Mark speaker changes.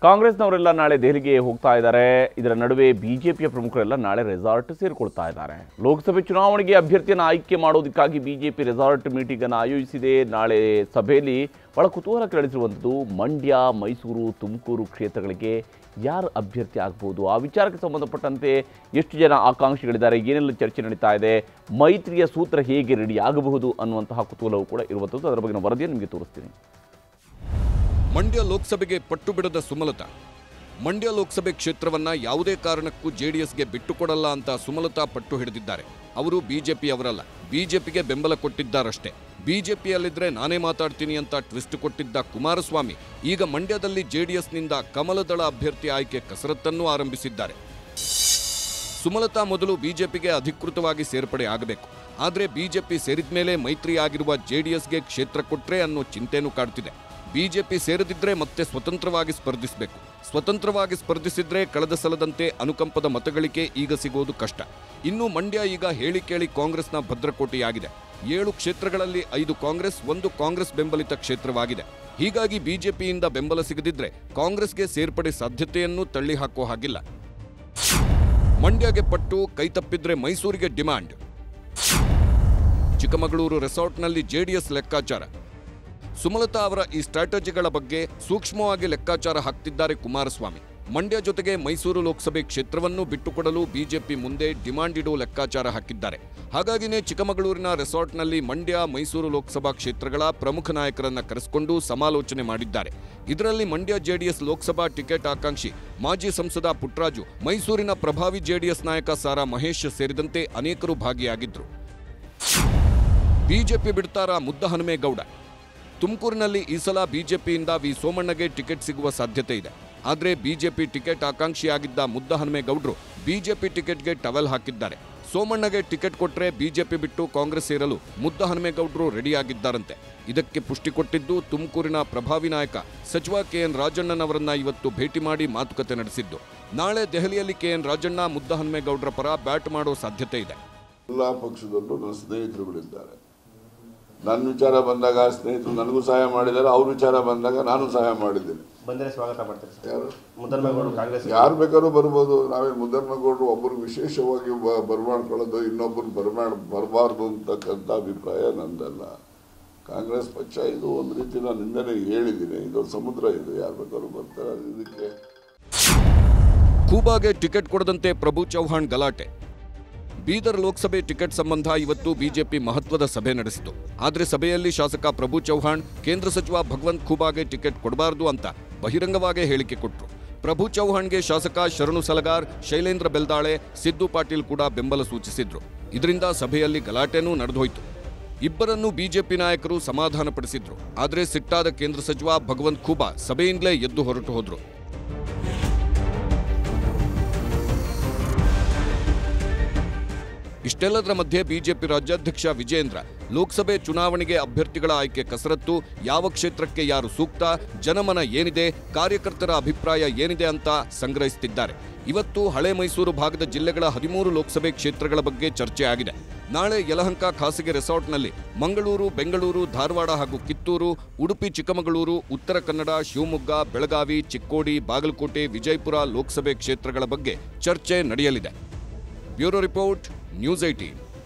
Speaker 1: ಕಾಂಗ್ರೆಸ್ನವರೆಲ್ಲ ನಾಳೆ ದೆಹಲಿಗೆ ಹೋಗ್ತಾ ಇದ್ದಾರೆ ಇದರ ನಡುವೆ ಬಿಜೆಪಿಯ ಪ್ರಮುಖರೆಲ್ಲ ನಾಳೆ ರೆಸಾರ್ಟ್ ಸೇರಿಕೊಳ್ತಾ ಇದ್ದಾರೆ ಲೋಕಸಭೆ ಚುನಾವಣೆಗೆ ಅಭ್ಯರ್ಥಿಯನ್ನು ಆಯ್ಕೆ ಮಾಡೋದಕ್ಕಾಗಿ ಬಿಜೆಪಿ ರೆಸಾರ್ಟ್ ಮೀಟಿಂಗ್ ಅನ್ನು ಆಯೋಜಿಸಿದೆ ನಾಳೆ ಸಭೆಯಲ್ಲಿ ಬಹಳ ಕುತೂಹಲ ಕೆರಳಿಸಿರುವಂಥದ್ದು ಮಂಡ್ಯ ಮೈಸೂರು ತುಮಕೂರು ಕ್ಷೇತ್ರಗಳಿಗೆ ಯಾರು ಅಭ್ಯರ್ಥಿ ಆಗ್ಬೋದು ಆ ವಿಚಾರಕ್ಕೆ ಸಂಬಂಧಪಟ್ಟಂತೆ ಎಷ್ಟು ಜನ ಆಕಾಂಕ್ಷಿಗಳಿದ್ದಾರೆ ಏನೆಲ್ಲ ಚರ್ಚೆ ನಡೀತಾ ಇದೆ ಮೈತ್ರಿಯ ಸೂತ್ರ ಹೇಗೆ ರೆಡಿ ಆಗಬಹುದು ಅನ್ನುವಂತಹ ಕುತೂಹಲವು ಕೂಡ ಇರುವಂಥದ್ದು ಅದರ ಬಗ್ಗಿನ ವರದಿಯನ್ನು ನಿಮಗೆ ತೋರಿಸ್ತೀನಿ
Speaker 2: ಮಂಡ್ಯ ಲೋಕಸಭೆಗೆ ಪಟ್ಟು ಬಿಡದ ಸುಮಲತಾ ಮಂಡ್ಯ ಲೋಕಸಭೆ ಕ್ಷೇತ್ರವನ್ನ ಯಾವುದೇ ಕಾರಣಕ್ಕೂ ಜೆಡಿಎಸ್ಗೆ ಬಿಟ್ಟುಕೊಡಲ್ಲ ಅಂತ ಸುಮಲತಾ ಪಟ್ಟು ಹಿಡಿದಿದ್ದಾರೆ ಅವರು ಬಿಜೆಪಿಯವರಲ್ಲ ಬಿಜೆಪಿಗೆ ಬೆಂಬಲ ಕೊಟ್ಟಿದ್ದಾರಷ್ಟೇ ಬಿಜೆಪಿಯಲ್ಲಿದ್ರೆ ನಾನೇ ಮಾತಾಡ್ತೀನಿ ಅಂತ ಟ್ವಿಸ್ಟ್ ಕೊಟ್ಟಿದ್ದ ಕುಮಾರಸ್ವಾಮಿ ಈಗ ಮಂಡ್ಯದಲ್ಲಿ ಜೆಡಿಎಸ್ನಿಂದ ಕಮಲದಳ ಅಭ್ಯರ್ಥಿ ಆಯ್ಕೆ ಕಸರತ್ತನ್ನು ಆರಂಭಿಸಿದ್ದಾರೆ ಸುಮಲತಾ ಮೊದಲು ಬಿಜೆಪಿಗೆ ಅಧಿಕೃತವಾಗಿ ಸೇರ್ಪಡೆ ಆಗಬೇಕು ಆದರೆ ಬಿಜೆಪಿ ಸೇರಿದ ಮೇಲೆ ಮೈತ್ರಿ ಆಗಿರುವ ಜೆಡಿಎಸ್ಗೆ ಕ್ಷೇತ್ರ ಕೊಟ್ರೆ ಅನ್ನೋ ಚಿಂತೆನೂ ಕಾಡ್ತಿದೆ ಬಿಜೆಪಿ ಸೇರದಿದ್ರೆ ಮತ್ತೆ ಸ್ವತಂತ್ರವಾಗಿ ಸ್ಪರ್ಧಿಸಬೇಕು ಸ್ವತಂತ್ರವಾಗಿ ಸ್ಪರ್ಧಿಸಿದ್ರೆ ಕಳೆದ ಸಲದಂತೆ ಅನುಕಂಪದ ಮತಗಳಿಕೆ ಈಗ ಸಿಗೋದು ಕಷ್ಟ ಇನ್ನು ಮಂಡ್ಯ ಈಗ ಹೇಳಿ ಕೇಳಿ ಕಾಂಗ್ರೆಸ್ನ ಭದ್ರಕೋಟೆಯಾಗಿದೆ ಏಳು ಕ್ಷೇತ್ರಗಳಲ್ಲಿ ಐದು ಕಾಂಗ್ರೆಸ್ ಒಂದು ಕಾಂಗ್ರೆಸ್ ಬೆಂಬಲಿತ ಕ್ಷೇತ್ರವಾಗಿದೆ ಹೀಗಾಗಿ ಬಿಜೆಪಿಯಿಂದ ಬೆಂಬಲ ಸಿಗದಿದ್ರೆ ಕಾಂಗ್ರೆಸ್ಗೆ ಸೇರ್ಪಡೆ ಸಾಧ್ಯತೆಯನ್ನು ತಳ್ಳಿ ಹಾಕೋ ಹಾಗಿಲ್ಲ ಮಂಡ್ಯಗೆ ಪಟ್ಟು ಕೈತಪ್ಪಿದ್ರೆ ಮೈಸೂರಿಗೆ ಡಿಮಾಂಡ್ ಚಿಕ್ಕಮಗಳೂರು ರೆಸಾರ್ಟ್ನಲ್ಲಿ ಜೆಡಿಎಸ್ ಲೆಕ್ಕಾಚಾರ ಸುಮಲತಾ ಅವರ ಈ ಸ್ಟ್ರಾಟಜಿಗಳ ಬಗ್ಗೆ ಸೂಕ್ಷ್ಮವಾಗಿ ಲೆಕ್ಕಾಚಾರ ಹಾಕ್ತಿದ್ದಾರೆ ಕುಮಾರಸ್ವಾಮಿ ಮಂಡ್ಯ ಜೊತೆಗೆ ಮೈಸೂರು ಲೋಕಸಭೆ ಕ್ಷೇತ್ರವನ್ನು ಬಿಟ್ಟುಕೊಡಲು ಬಿಜೆಪಿ ಮುಂದೆ ಡಿಮಾಂಡ್ ಇಡೋ ಲೆಕ್ಕಾಚಾರ ಹಾಕಿದ್ದಾರೆ ಹಾಗಾಗಿನೇ ಚಿಕ್ಕಮಗಳೂರಿನ ರೆಸಾರ್ಟ್ನಲ್ಲಿ ಮಂಡ್ಯ ಮೈಸೂರು ಲೋಕಸಭಾ ಕ್ಷೇತ್ರಗಳ ಪ್ರಮುಖ ನಾಯಕರನ್ನ ಕರೆಸಿಕೊಂಡು ಸಮಾಲೋಚನೆ ಮಾಡಿದ್ದಾರೆ ಇದರಲ್ಲಿ ಮಂಡ್ಯ ಜೆಡಿಎಸ್ ಲೋಕಸಭಾ ಟಿಕೆಟ್ ಆಕಾಂಕ್ಷಿ ಮಾಜಿ ಸಂಸದ ಪುಟ್ರಾಜು ಮೈಸೂರಿನ ಪ್ರಭಾವಿ ಜೆಡಿಎಸ್ ನಾಯಕ ಸಾರಾ ಮಹೇಶ್ ಸೇರಿದಂತೆ ಅನೇಕರು ಭಾಗಿಯಾಗಿದ್ರು ಬಿಜೆಪಿ ಬಿಡ್ತಾರಾ ಮುದ್ದಹನುಮೇಗೌಡ ತುಮಕೂರಿನಲ್ಲಿ ಈ ಸಲ ಬಿಜೆಪಿಯಿಂದ ವಿ ಸೋಮಣ್ಣಗೆ ಟಿಕೆಟ್ ಸಿಗುವ ಸಾಧ್ಯತೆ ಇದೆ ಆದರೆ ಬಿಜೆಪಿ ಟಿಕೆಟ್ ಆಕಾಂಕ್ಷಿಯಾಗಿದ್ದ ಮುದ್ದಹನುಮೇಗೌಡರು ಬಿಜೆಪಿ ಟಿಕೆಟ್ಗೆ ಟವೆಲ್ ಹಾಕಿದ್ದಾರೆ ಸೋಮಣ್ಣಗೆ ಟಿಕೆಟ್ ಕೊಟ್ಟರೆ ಬಿಜೆಪಿ ಬಿಟ್ಟು ಕಾಂಗ್ರೆಸ್ ಸೇರಲು ಮುದ್ದಹನುಮೇಗೌಡರು ರೆಡಿಯಾಗಿದ್ದಾರಂತೆ ಇದಕ್ಕೆ ಪುಷ್ಟಿ ಕೊಟ್ಟಿದ್ದು ತುಮಕೂರಿನ ಪ್ರಭಾವಿ ನಾಯಕ ಸಚಿವ ಕೆಎನ್ ರಾಜಣ್ಣನವರನ್ನ ಇವತ್ತು ಭೇಟಿ ಮಾಡಿ ಮಾತುಕತೆ ನಡೆಸಿದ್ದು ನಾಳೆ ದೆಹಲಿಯಲ್ಲಿ ಕೆಎನ್ ರಾಜಣ್ಣ ಮುದ್ದಹನುಮೇಗೌಡರ ಪರ ಬ್ಯಾಟ್ ಮಾಡೋ ಸಾಧ್ಯತೆ ಇದೆ
Speaker 3: ಎಲ್ಲ ಪಕ್ಷದಲ್ಲೂ ನನ್ನ ಸ್ನೇಹಿತರುಗಳಿದ್ದಾರೆ ನನ್ನ ವಿಚಾರ ಬಂದಾಗ ಸ್ನೇಹಿತರು ನನಗೂ ಸಹಾಯ ಮಾಡಿದ್ದಾರೆ ಅವ್ರ ವಿಚಾರ ಬಂದಾಗ ನಾನು ಸಹಾಯ ಮಾಡಿದ್ದೇನೆ
Speaker 4: ಬಂದರೆ ಸ್ವಾಗತ ಮಾಡ್ತೀರಿ ಸರ್
Speaker 3: ಯಾರು
Speaker 4: ಮುದ್ದನ್ಮೇಗೌಡರು ಕಾಂಗ್ರೆಸ್
Speaker 3: ಯಾರು ಬೇಕಾದ್ರೂ ಬರ್ಬೋದು ನಾವೇನು ಮುದ್ದಮ್ಮಗೌಡರು ಒಬ್ಬರು ವಿಶೇಷವಾಗಿ ಬ- ಬರ್ಮಾಡ್ಕೊಳ್ಳೋದು ಇನ್ನೊಬ್ಬರು ಬರ್ಮಾಡ್ ಬರಬಾರ್ದು ಅಂತಕ್ಕಂಥ ಅಭಿಪ್ರಾಯ ನಂದಲ್ಲ ಕಾಂಗ್ರೆಸ್ ಪಕ್ಷ ಇದು ಒಂದು ರೀತಿ ನಾನು ಹಿಂದೆನೇ ಹೇಳಿದ್ದೀನಿ ಇದು ಸಮುದ್ರ ಇದು ಯಾರು ಬೇಕಾದ್ರೂ ಬರ್ತಾರೆ ಇದಕ್ಕೆ
Speaker 2: ಖೂಬಾಗೆ ಟಿಕೆಟ್ ಕೊಡದಂತೆ ಪ್ರಭು ಚೌಹಾಣ್ ಗಲಾಟೆ ಬೀದರ್ ಲೋಕಸಭೆ ಟಿಕೆಟ್ ಸಂಬಂಧ ಇವತ್ತು ಬಿಜೆಪಿ ಮಹತ್ವದ ಸಭೆ ನಡೆಸಿತು ಆದರೆ ಸಭೆಯಲ್ಲಿ ಶಾಸಕ ಪ್ರಭು ಚೌಹಾಣ್ ಕೇಂದ್ರ ಸಚಿವ ಭಗವಂತ್ ಖೂಬಾಗೆ ಟಿಕೆಟ್ ಕೊಡಬಾರದು ಅಂತ ಬಹಿರಂಗವಾಗೇ ಹೇಳಿಕೆ ಕೊಟ್ಟರು ಪ್ರಭು ಚೌಹಾಣ್ಗೆ ಶಾಸಕ ಶರಣು ಸಲಗಾರ್ ಶೈಲೇಂದ್ರ ಬೆಲ್ದಾಳೆ ಸಿದ್ದು ಪಾಟೀಲ್ ಕೂಡ ಬೆಂಬಲ ಸೂಚಿಸಿದ್ರು ಇದರಿಂದ ಸಭೆಯಲ್ಲಿ ಗಲಾಟೆನೂ ನಡೆದೋಯ್ತು ಇಬ್ಬರನ್ನು ಬಿಜೆಪಿ ನಾಯಕರು ಸಮಾಧಾನಪಡಿಸಿದ್ರು ಆದರೆ ಸಿಟ್ಟಾದ ಕೇಂದ್ರ ಸಚಿವ ಭಗವಂತ್ ಖೂಬಾ ಸಭೆಯಿಂದಲೇ ಎದ್ದು ಹೊರಟು ಹೋದ್ರು ಇಷ್ಟೆಲ್ಲದರ ಮಧ್ಯೆ ಬಿಜೆಪಿ ರಾಜ್ಯಾಧ್ಯಕ್ಷ ವಿಜೇಂದ್ರ ಲೋಕಸಭೆ ಚುನಾವಣೆಗೆ ಅಭ್ಯರ್ಥಿಗಳ ಆಯ್ಕೆ ಕಸರತ್ತು ಯಾವ ಕ್ಷೇತ್ರಕ್ಕೆ ಯಾರು ಸೂಕ್ತ ಜನಮನ ಏನಿದೆ ಕಾರ್ಯಕರ್ತರ ಅಭಿಪ್ರಾಯ ಏನಿದೆ ಅಂತ ಸಂಗ್ರಹಿಸುತ್ತಿದ್ದಾರೆ ಇವತ್ತು ಹಳೆ ಮೈಸೂರು ಭಾಗದ ಜಿಲ್ಲೆಗಳ ಹದಿಮೂರು ಲೋಕಸಭೆ ಕ್ಷೇತ್ರಗಳ ಬಗ್ಗೆ ಚರ್ಚೆ ಆಗಿದೆ ನಾಳೆ ಯಲಹಂಕ ಖಾಸಗಿ ರೆಸಾರ್ಟ್ನಲ್ಲಿ ಮಂಗಳೂರು ಬೆಂಗಳೂರು ಧಾರವಾಡ ಹಾಗೂ ಕಿತ್ತೂರು ಉಡುಪಿ ಚಿಕ್ಕಮಗಳೂರು ಉತ್ತರ ಕನ್ನಡ ಶಿವಮೊಗ್ಗ ಬೆಳಗಾವಿ ಚಿಕ್ಕೋಡಿ ಬಾಗಲಕೋಟೆ ವಿಜಯಪುರ ಲೋಕಸಭೆ ಕ್ಷೇತ್ರಗಳ ಬಗ್ಗೆ ಚರ್ಚೆ ನಡೆಯಲಿದೆ ಬ್ಯೂರೋ ರಿಪೋರ್ಟ್ ನ್ಯೂಸ್ ಏಟೀನ್